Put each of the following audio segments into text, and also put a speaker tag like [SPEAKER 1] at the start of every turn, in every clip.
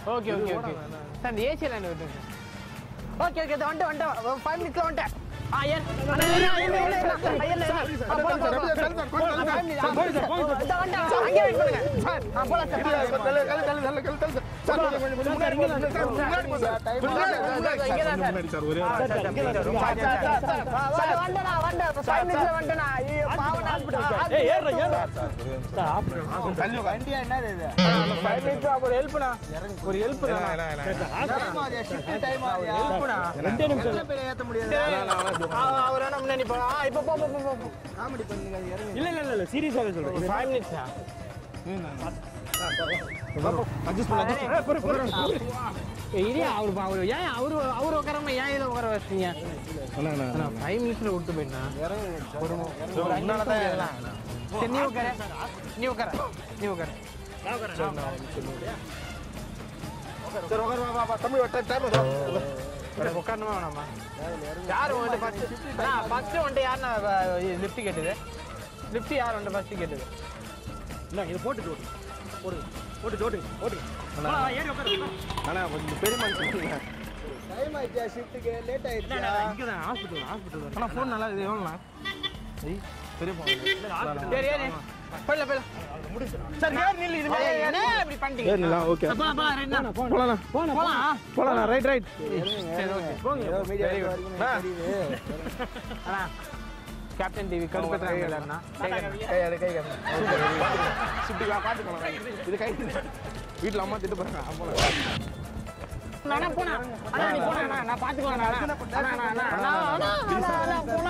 [SPEAKER 1] Okay okay okay sir இந்த AC line விட்டுருங்க okay okay வந்துட்டு வந்துட்டு ஃபைவ் மினிட்ஸ்ல வந்துட்டேன் ஆ ஏன் அண்ணா, இல்ல, இல்ல, இல்ல, இல்ல, இல்ல, இல்ல, இல்ல. ஆ, போலாம், போலாம், போலாம்.
[SPEAKER 2] சார், சார், கொஞ்சம்
[SPEAKER 1] ஆ, five minutes, ஆ,
[SPEAKER 3] போங்க சார், போங்க சார்.
[SPEAKER 1] இதோ வந்துட்டேன். சார், அங்கேயே wait பண்ணுங்க. சார், ஆ, போலாம் சார்.
[SPEAKER 2] தள்ளு, தள்ளு, தள்ளு, தள்ளு, தள்ளு, தள்ளு, தள்ளு. சார், கொஞ்சம், கொஞ்சம், கொஞ்சம் முன்னாடி போங்க. சார், முன்னாடி போங்க சார். முன்னாடி, முன்னாடி,
[SPEAKER 1] இங்கே தான் சார்.
[SPEAKER 2] முன்னாடி சார், ஒரே ஒரு
[SPEAKER 1] சார், சார், இங்கே தான் sir. Sir, sir, sir, sir, sir, வந்துட்டேனா, வந்துட்டேன். Five minutes ல வந்துட்டேனா. ஐயோ, பாவம் நான்
[SPEAKER 3] ஏய் ஏறுடா ஏறுடா சார் ஆஃப்
[SPEAKER 2] தள்ளி உட்காரு.
[SPEAKER 4] வண்டியா என்னது இது
[SPEAKER 1] Five minutes ஒரு ஹெல்ப்னா ஒரு ஹெல்ப்
[SPEAKER 2] இல்ல, இல்ல, இல்ல.
[SPEAKER 4] டைம் ஆகுது ஷிஃப்ட் டைம் ஆகுது
[SPEAKER 1] ஹெல்ப்னா
[SPEAKER 3] ரெண்டே நிமிஷம்
[SPEAKER 4] எத்தனை பேர் ஏத்த முடியாது
[SPEAKER 1] அவர் வேணா முன்னாடி போ ஆ, இப்போ போ போ போ, போ போ
[SPEAKER 4] காமெடி பண்ணுங்க அது இறங்கி
[SPEAKER 3] இல்ல இல்ல இல்ல இல்ல சீரியஸாவே சொல்றேன்
[SPEAKER 1] ஃபைவ் மினிட்ஸா
[SPEAKER 2] adjust பண்ணு, adjust பண்ணு.
[SPEAKER 1] இல்லையா அவரு அவரு ஏன் அவரு அவரு உட்காராம ஏன் இதில் உட்கார வச்சிட்டீங்க
[SPEAKER 2] அண்ணா, அண்ணா, அண்ணா.
[SPEAKER 1] ஃபைவ் மினிட்ஸ்ல விட்டு போயிட்டா ஒரு அஞ்சு நிமிஷம் முடியாதுல்ல? சரி நீ உட்கார நீ உட்கார நீ உட்கார
[SPEAKER 2] சரி, உட்காரு, வா, வா, வா. தம்பி, வா, time ஆகுது.
[SPEAKER 1] உட்காரணுமா வேணாமா யார் வந்துட்டு ஃபர்ஸ்ட் ஃபர்ஸ்ட் வந்துட்டு யார் லிஃப்ட் கேட்டது லிஃப்ட் யார் வந்துட்டு ஃபர்ஸ்ட் கேட்டது
[SPEAKER 3] இல்ல இது போட்டுட்டு ஓட்டு போடு போட்டு ஓட்டு ஓட்டு ஏறி உட்காரு
[SPEAKER 2] அண்ணா, கொஞ்சம் பெரிய மனுஷன்.
[SPEAKER 4] டைம் ஆயிடுச்சா ஷிஃப்ட்டுக்கு லேட்
[SPEAKER 3] இல்ல
[SPEAKER 4] ஆயிடுச்சா
[SPEAKER 3] இல்ல இங்க தான் ஹாஸ்பிடல் ஹாஸ்பிடல்
[SPEAKER 2] அண்ணா, phone நல்லா இருக்குது, எவ்வளோண்ணா? ஐய், பெரிய phone.
[SPEAKER 1] சரி ஏறி போயிடல போயிடல சரி ஏறி நில்லு இது மேலே என்ன இப்படி பண்ணிட்டீங்க
[SPEAKER 2] ஏறுங்களா? okay.
[SPEAKER 1] போலாம் போலாம் ரெண்டு நாள்
[SPEAKER 2] போலாண்ணா.
[SPEAKER 1] போலாம்
[SPEAKER 2] போலாண்ணா, right, right.
[SPEAKER 1] சரி ஓகே
[SPEAKER 4] ஏதோ மீடியா
[SPEAKER 2] Very good.
[SPEAKER 4] வரைக்கும்
[SPEAKER 2] ஆ.
[SPEAKER 4] எனக்கு தெரியுது
[SPEAKER 1] அண்ணா கேப்டன் டிவி கடுப்பேற்றுறாங்க எல்லாருண்ணா
[SPEAKER 2] கை எடு, கை எடு. Super, பாத்துக்கலாம். சுட்டி வா, பாத்துக்கலாம். இது கை எடு. வீட்டுல அம்மா திட்டு போறாங்க போலாம்
[SPEAKER 1] அண்ணா போனா அண்ணா நீ போனா அண்ணா நான் பாத்துக்குவேன் அண்ணா அண்ணா அண்ணா அண்ணா அண்ணா அண்ணா அண்ணா அண்ணா போனா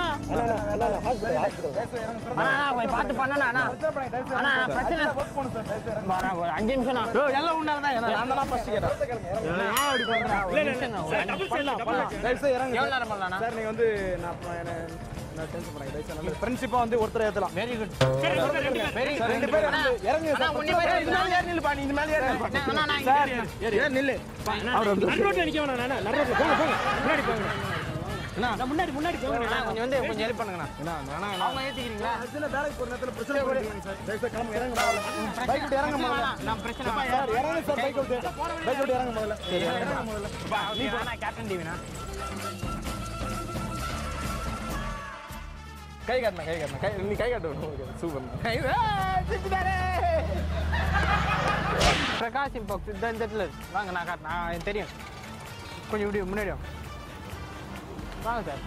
[SPEAKER 1] அண்ணா அண்ணா போய் பார்த்து பண்ணண்ணா அண்ணா அண்ணா அண்ணா, பிரச்சனை வரேன், ஒரு அஞ்சு நிமிஷம் நான் எல்லாம் உண்டாதான்
[SPEAKER 2] நான் தான் ஃபர்ஸ்ட் கேட்டேன்
[SPEAKER 3] இல்ல இல்ல இல்ல சார் டபுள் சைடுல டபுள்
[SPEAKER 2] தயவு செய்து இறங்குங்க
[SPEAKER 1] எவ்வளவு நேரம் பண்ணலாம்
[SPEAKER 2] சார் நீங்க வந்து நான் ப- என்ன- நான் டென்ஷன் பண்ணாங்க தயவு செய்து நல்ல ஃப்ரெண்ட்ஷிப்பா வந்து ஒருத்தர் ஏத்தலாம்
[SPEAKER 1] வெரி குட்
[SPEAKER 3] சரி ரெண்டு ரெண்டு
[SPEAKER 1] வெரி
[SPEAKER 2] சார் ரெண்டு பேர் இறங்கு இறங்குங்க
[SPEAKER 1] அண்ணா,
[SPEAKER 2] சார்
[SPEAKER 1] உன்னை மாதிரி
[SPEAKER 2] ஏய், இது மேல ஏறி நில்லுப்பா நீ இது மேல ஏறி நில்லுப்பா.
[SPEAKER 1] அண்ணா நான்
[SPEAKER 2] சார்
[SPEAKER 1] இங்க
[SPEAKER 2] ஏன் நில்லு
[SPEAKER 3] நடுரோட்ல நிக்க வேணாம் அண்ணா நடுரோட்ல போங்க போங்க முன்னாடி போங்க நான் முன்னாடி முன்னாடி போங்க
[SPEAKER 1] அண்ணா, கொஞ்சம் வந்து கொஞ்சம் ஹெல்ப் பண்ணுங்கண்ணா
[SPEAKER 2] என்ன வேணாம் வேணாம்
[SPEAKER 1] அவங்க ஏத்திக்கிறீங்களா
[SPEAKER 2] பிரச்சனை வேலைக்கு போற நேரத்துல பிரச்சனை பண்ணிடுவாங்க சார் தயவு செய்து கிளம்புங்க இறங்குங்க பைக் விட்டு இறங்க
[SPEAKER 1] பிரச்சனை
[SPEAKER 2] முதல்ல
[SPEAKER 1] வேணாம், நான் பிரச்சனை
[SPEAKER 2] சார் இறங்க சார் பைக் விட்டு பைக் விட்டு இறங்க முதல்ல இறங்க முதல்ல
[SPEAKER 1] நீ போனா கேப்டன் டிவினா
[SPEAKER 2] கை காட்டுன கை காட்டுன கை நீ கை காட்டு ஓகே சூப்பர் கை
[SPEAKER 1] பிரகாஷ் இம்பாக்ட் இந்த இந்த இடத்துல இருக்கு. வாங்க நான் காட்டு நான் எனக்கு தெரியும் கொஞ்சம் இப்படி முன்னாடி வாங்க. வாங்க சார்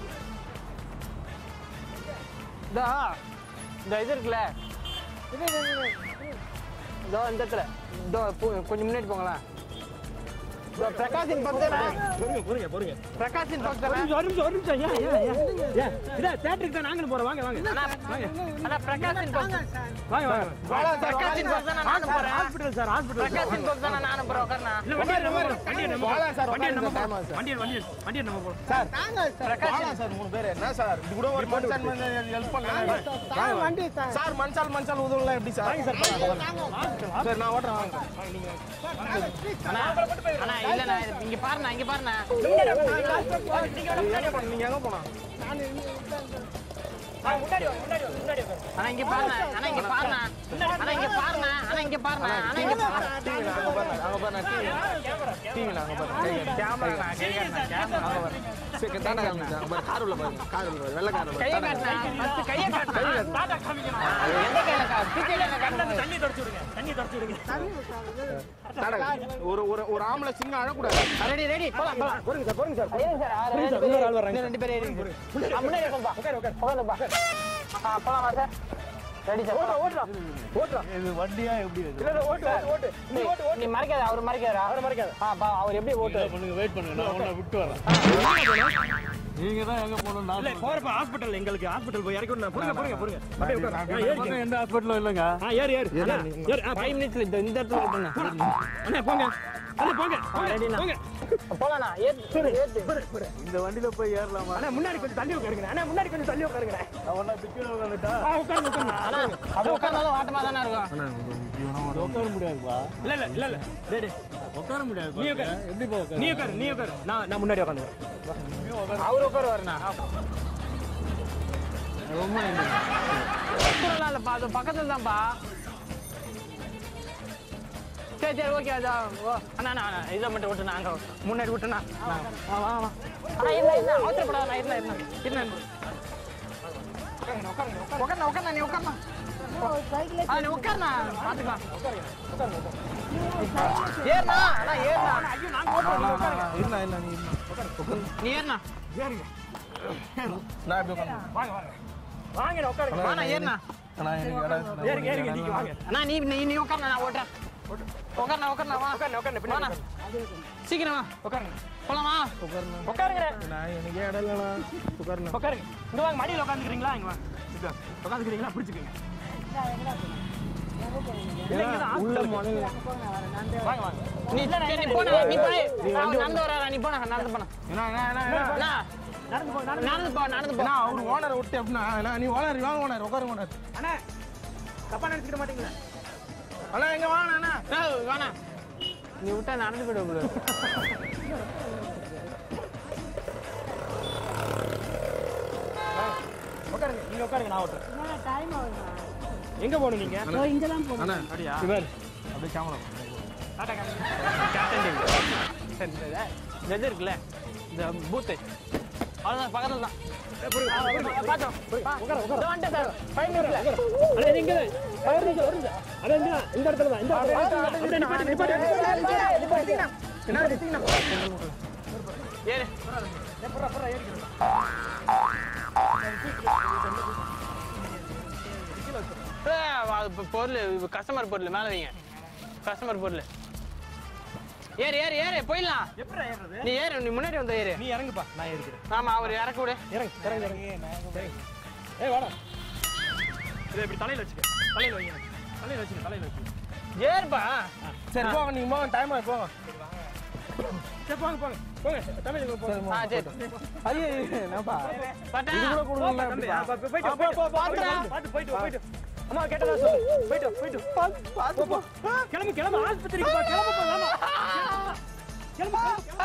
[SPEAKER 1] இதோ இந்த இது இருக்குல்ல இது, இது, இது, இது. இதோ இந்த இடத்துல இதோ போ- கொஞ்சம் முன்னாடி போங்களேன் இதோ பிரகாஷ் இம்பாக்ட் தானே
[SPEAKER 3] பொறுங்க பொறுங்க பொறுங்க
[SPEAKER 1] பிரகாஷ் இம்பாக்ட்
[SPEAKER 3] ஒரு
[SPEAKER 1] தானே
[SPEAKER 3] நிமிஷம் ஒரு நிமிஷம் ஒரு நிமிஷம் ஏன் ஏன் ஏன் ஏன் இதா தியேட்டருக்கு தான் நாங்களும் போறோம் வாங்க வாங்க
[SPEAKER 1] அண்ணா அண்ணா பிரகாஷ் இம்பாக்ட்
[SPEAKER 3] வாங்க வாங்க
[SPEAKER 1] பிரகாஷ் இம்பாக்ட் தானே நானும் போறேன்
[SPEAKER 3] hospital sir hospital
[SPEAKER 1] Prakash impact தானே நானும் போறேன் உட்காருண்ணா
[SPEAKER 3] இல்ல வண்டி நம்ம வண்டி நம்ம
[SPEAKER 2] போலாம் சார்,
[SPEAKER 3] வண்டி நம்ம
[SPEAKER 2] உட்காருங்க சார்,
[SPEAKER 3] வண்டி வண்டி வண்டி நம்ம போறோம்
[SPEAKER 2] சார்
[SPEAKER 1] பிரகாஷ்
[SPEAKER 2] வாங்க சார் மூணு பேர் என்ன சார் இது கூட ஒரு மனுஷன் ஹெல்ப் பண்ணலாம்
[SPEAKER 4] வண்டி சார்
[SPEAKER 2] சார் மனுஷால் மனுஷால் உதவலாம் எப்படி சார் வாங்க சார் சார் நான் ஓட்டுறேன் வாங்க
[SPEAKER 1] அண்ணா அண்ணா இல்லண்ணா இது இங்க பாருண்ணா இங்க பாருண்ணா
[SPEAKER 2] நீங்க எங்க போன நீங்க எங்க போனா
[SPEAKER 1] அண்ணா இங்க பாருண்ணா அண்ணா இங்க பாருண்ணா அண்ணா இங்க பாருண்ணா அண்ணா இங்க பாருண்ணா அண்ணா இங்க பாருண்ணா
[SPEAKER 2] டிவில அங்க பாருங்க அங்க பாருங்க டிவில அங்க பாருங்க
[SPEAKER 1] கேமரா கை காட்டுண்ணா கேமரா
[SPEAKER 2] அங்க பாருங்க சரி தாண்டா காமிங்க அங்க பாருங்க கார் உள்ள பாருங்க கார் உள்ள பாருங்க வெள்ளை கார் உள்ள
[SPEAKER 1] கையை காட்டுண்ணா ஃபர்ஸ்ட் கையை காட்டுண்ணா எந்த கையில கா பிச்சையில காட்டுண்ணா
[SPEAKER 3] தண்ணி தொடச்சு விடுங்க தண்ணி தொடச்சு விடுங்க
[SPEAKER 2] தாண்டா ஒரு ஒரு ஒரு ஆம்பளை சிங்கம் அழக்கூடாது
[SPEAKER 1] ரெடி ரெடி போலாம் போலாம்
[SPEAKER 2] போறீங்க சார் போறீங்க சார்
[SPEAKER 1] இருங்க சார் ஆறு ரெண்டு
[SPEAKER 2] இன்னொரு ஆள்
[SPEAKER 1] பேர்
[SPEAKER 2] வர்றாங்க.
[SPEAKER 1] இன்னும் ரெண்டு பேர் இருங்க ஆ, முன்னாடி உட்காருப்பா உட்காரு உட்காரு உட்காருப்பா ஆ போலாமா சார் ரெடி சார் ஓட்டுறா ஓட்டுறா
[SPEAKER 2] ஓட்டுறா
[SPEAKER 4] இது வண்டியா எப்படி
[SPEAKER 2] இல்ல இல்ல ஓட்டு ஓட்டு ஓட்டு
[SPEAKER 1] நீ நீ மறைக்காத அவர் மறைக்காத அவர் மறைக்காத ஆ பா அவர் எப்படி ஓட்டு
[SPEAKER 4] பண்ணுங்க வெயிட் பண்ணுங்க நான் உன்னை விட்டு வரேன் நீங்க தான் எங்க போகணும்
[SPEAKER 3] இல்ல
[SPEAKER 4] நான்
[SPEAKER 3] போறப்ப ஹாஸ்பிடல் எங்களுக்கு ஹாஸ்பிடல் போய் இறக்கி விடணும் போறங்க போறங்க போறங்க அப்படியே உட்காரு. ஆ, ஏறிக்கங்க.
[SPEAKER 4] பக்கம் எந்த ஹாஸ்பிட்டலும் இல்லைங்க
[SPEAKER 3] ஆ ஏறு ஏறு அண்ணா, ஏறு ஆ,
[SPEAKER 1] ஃபைவ் மினிட்ஸ்ல இந்த இந்த இடத்துல விட்டுருங்க
[SPEAKER 3] அண்ணா போங்க அண்ணா போங்க போங்க
[SPEAKER 1] ரெடிண்ணா.
[SPEAKER 3] போங்க
[SPEAKER 1] போலாண்ணா ஏத்து ஏத்து
[SPEAKER 4] இந்த வண்டியில போய் ஏறலாமா
[SPEAKER 3] அண்ணா முன்னாடி கொஞ்சம் தள்ளி உட்காருங்க அண்ணா முன்னாடி கொஞ்சம் தள்ளி உட்காருங்க
[SPEAKER 4] நான் உன்னை திக்கி உட்காந்துட்டா
[SPEAKER 3] ஆ உட்காருங்க உட்காருங்க
[SPEAKER 1] அண்ணா அது உட்கார்ந்தாலும் வாட்டமா தானே இருக்கும்
[SPEAKER 4] உட்கார முடியாதுப்பா
[SPEAKER 3] இல்ல இல்ல இல்ல இல்ல டேய் டேய்
[SPEAKER 4] உட்கார முடியாது
[SPEAKER 3] நீ உட்காரு.
[SPEAKER 4] எப்படி போ
[SPEAKER 3] நீ உட்காரு நீ உட்காரு நான் நான் முன்னாடி உட்காந்துக்கிறேன்
[SPEAKER 1] அவர் உட்காருவாருண்ணா உட்காரலாம் இல்லப்பா அது பக்கத்துல தான்ப்பா சரி சரி ஓகே அதான் ஓ அண்ணா அண்ணா அண்ணா, இதை மட்டும் விட்டு நாங்க முன்னாடி விட்டுண்ணா வா வா வா அண்ணா இல்லை இல்லை அவசரப்படாத நான் இல்லை இல்லை இல்லை உட்காருண்ணா உட்காருண்ணா நீ உட்காருண்ணா ஆ நீ உட்காருண்ணா பார்த்துக்கலாம் ஏறுண்ணா அண்ணா ஏறுண்ணா ஐயோ நாங்கள் ஓட்டுறோம் நீ உட்காருங்க
[SPEAKER 2] இல்ல இல்ல நீ இல்ல.
[SPEAKER 1] நீ ஏறுண்ணா
[SPEAKER 2] நான் எப்படி உட்காந்து
[SPEAKER 3] வாங்க வாங்க வாங்க உட்காருங்க
[SPEAKER 1] வாண்ணா ஏறுண்ணா
[SPEAKER 2] அண்ணா எனக்கு இடம்
[SPEAKER 3] ஏறுங்க ஏறுங்க நீங்க வாங்க
[SPEAKER 1] அண்ணா நீ நீ நீ உட்காருண்ணா நான் ஓட்டுறேன் உட்காருண்ணா உட்காருண்ணா வா
[SPEAKER 3] உட்காருங்க உட்காருங்க
[SPEAKER 1] வாண்ணா சீக்கிரம் வா
[SPEAKER 3] உட்காருங்க
[SPEAKER 1] போலாமா
[SPEAKER 3] உட்காருங்க
[SPEAKER 2] நான் எனக்கு இடம் இல்லைண்ணா உட்காருண்ணா
[SPEAKER 3] உட்காருங்க இங்க வாங்க மடியில உட்காந்துக்கிறீங்களா இங்க வாங்க உட்காந்துக்கிறீங்களா பிடிச்சிக்கங்க
[SPEAKER 2] உள்ள மணல்
[SPEAKER 3] வாங்க வாங்க
[SPEAKER 1] நீ சரி, நீ போனா நீ போய் அவன் நடந்து வராரா நீ போனா நடந்து போனா
[SPEAKER 2] என்ன என்ன என்ன என்ன
[SPEAKER 1] அண்ணா
[SPEAKER 3] நடந்து போ நடந்து
[SPEAKER 1] நடந்து போ நடந்து போ
[SPEAKER 2] அண்ணா, அவர் ஓனர் விட்டு எப்படின்னா அண்ணா, நீ ஓனர் வாங்க ஓனர் உட்காருங்க ஓனர்
[SPEAKER 3] அண்ணா தப்பா நினைச்சுக்க மாட்டீங்களா
[SPEAKER 2] அண்ணா எங்க வாங்க அண்ணா
[SPEAKER 1] ஏய், வேணாம் நீ விட்டா நடந்து போயிடுவ போல இருக்கு.
[SPEAKER 3] உட்காருங்க நீங்க உட்காருங்க நான் ஓட்டுறேன்
[SPEAKER 5] டைம் ஆகுதுண்ணா
[SPEAKER 3] எங்க போகணும் நீங்க
[SPEAKER 5] இதோ இங்கே தான் போகணும்
[SPEAKER 2] அண்ணா
[SPEAKER 3] அப்படியா
[SPEAKER 2] இவர் அப்படியே கேமரா
[SPEAKER 3] டாடா காமிங்க
[SPEAKER 1] கேப்டன் டீம். சரி, சரி, இந்த இது இருக்குல்ல இந்த பூத்து அவ்வளோதான் பக்கத்துல தான் பார்த்தோம் இதோ வந்துட்டேன் சார் ஃபைவ் மினிட்ஸ்ல
[SPEAKER 3] அண்ணா இது எங்க ஒரு நிமிஷம் ஒரு நிமிஷம் அண்ணா இந்த இந்த இடத்துல தான் இந்த இடத்துல அப்படியே நிப்பாட்டு நிப்பாட்டு
[SPEAKER 1] ஏறு ஏய், அது இப்ப பொருள் கஸ்டமர் பொருள் மேலே வைங்க கஸ்டமர் பொருள் ஏறு ஏறு ஏறு போயிடலாம்
[SPEAKER 3] எப்படி ஏறுறது
[SPEAKER 1] நீ ஏறு நீ முன்னாடி வந்து ஏறு
[SPEAKER 3] நீ இறங்குப்பா நான் ஏறிக்கிறேன்
[SPEAKER 1] ஆமா அவர் இறக்க விடு
[SPEAKER 3] இறங்கு இறங்கு இறங்கு ஏய் வாடா இதை இப்படி தலையில வச்சுக்க தலையில வைங்க தலையில வச்சுக்க தலையில வச்சுக்க
[SPEAKER 1] ஏறுப்பா
[SPEAKER 2] சரி போங்க நீங்க போங்க டைம் ஆகி போங்க
[SPEAKER 3] சரி போங்க போங்க போங்க தமிழ் போங்க
[SPEAKER 1] ஆ சரி
[SPEAKER 2] ஐயோ என்னப்பா
[SPEAKER 1] பட்டா
[SPEAKER 2] இது கூட கொடுக்கல
[SPEAKER 3] தம்பி,
[SPEAKER 2] எப்படிப்பா?
[SPEAKER 3] ஆ, போ- போயிட்டு வா, போயிட்டு வா,
[SPEAKER 1] பாத்துடா.
[SPEAKER 3] பாத்து போயிட்டு வா, போயிட்டு வா. அம்மா கேட்டதா சொல்லு போயிட்டு வா, போயிட்டு வா. போ, போ. கிளம்பு கிளம்பு ஆஸ்பத்திரிக்கு போ கிளம்பு போ வாமா. கிளம்பு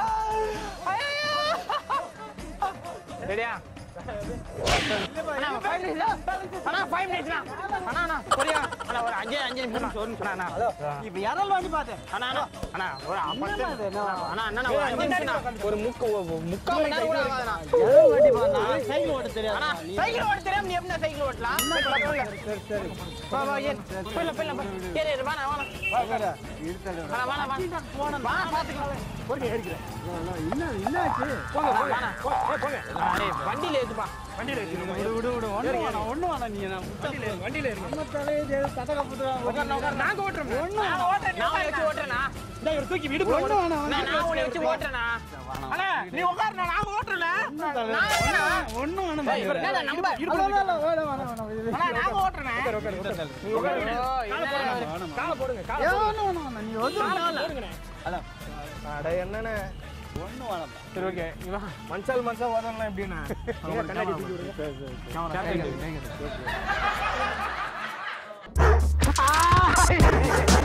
[SPEAKER 1] ரெடியா அண்ணா ஃபைவ் மினிட்ஸ் அண்ணா ஃபைவ் மினிட்ஸ் அண்ணா அண்ணா புரியா அண்ணா ஒரு அஞ்சு அஞ்சு நிமிஷம் அண்ணா அண்ணா
[SPEAKER 3] இப்ப யாரால வண்டி பார்த்தேன்
[SPEAKER 1] அண்ணா அண்ணா அண்ணா ஒரு பத்து அண்ணா அண்ணா ஒரு அஞ்சு நிமிஷம் ஒரு முக்கு ஒரு முக்கால் மணி நேரம் கூட ஆகாதுண்ணா
[SPEAKER 3] சைக்கிள் ஓட்ட தெரியாது
[SPEAKER 1] அண்ணா சைக்கிள் ஓட்ட தெரியாம நீ எப்படி சைக்கிள் ஓட்டலாம் சரி சரி வா வா ஏறு போயில போயில ஏறு ஏறு வாண்ணா வாண்ணா அண்ணா வாண்ணா வா போன வா பாத்துக்கலாம்
[SPEAKER 3] போங்க ஏறிக்கிறேன்
[SPEAKER 1] போங்க போங்க வாண்ணா
[SPEAKER 3] போங்க
[SPEAKER 1] டேய் வண்டியில ஏத்துப்பா
[SPEAKER 3] வண்டியில ஏறிக்கிறேன் விடு விடு விடு ஒண்ணு வேணாம் ஒண்ணு வேணாம் நீ வண்டியில ஏறு, வண்டியில ஏறுங்க
[SPEAKER 1] உட்கார் உட்கார் நாங்க ஓட்டுறோம் நான் ஓட்டுறேன் நான் வச்சு ஓட்டுறேனா
[SPEAKER 3] இந்த இவர் தூக்கி விடு ஒண்ணு வேணாம்
[SPEAKER 1] நான் நான் உன்னை வச்சு ஓட்டுறேனா அண்ணா நீ உட்காருண்ணா நான் ஓட்டுறேன் நான் ஏன்னா
[SPEAKER 3] ஒண்ணு வேணாம்
[SPEAKER 1] ஏய், என்னடா நம்ப அண்ணா நான் ஓட்டுறேன் ஐயோ, என்னடா
[SPEAKER 3] கால போடுங்க கால போடுங்க
[SPEAKER 2] அட என்னண்ணே சரி ஓகே இவன் மனுஷால் மனுஷா ஓதலாம் எப்படின்னா
[SPEAKER 3] கண்ணாடி தூக்கி விடுங்க
[SPEAKER 2] கேமரா
[SPEAKER 1] ஆ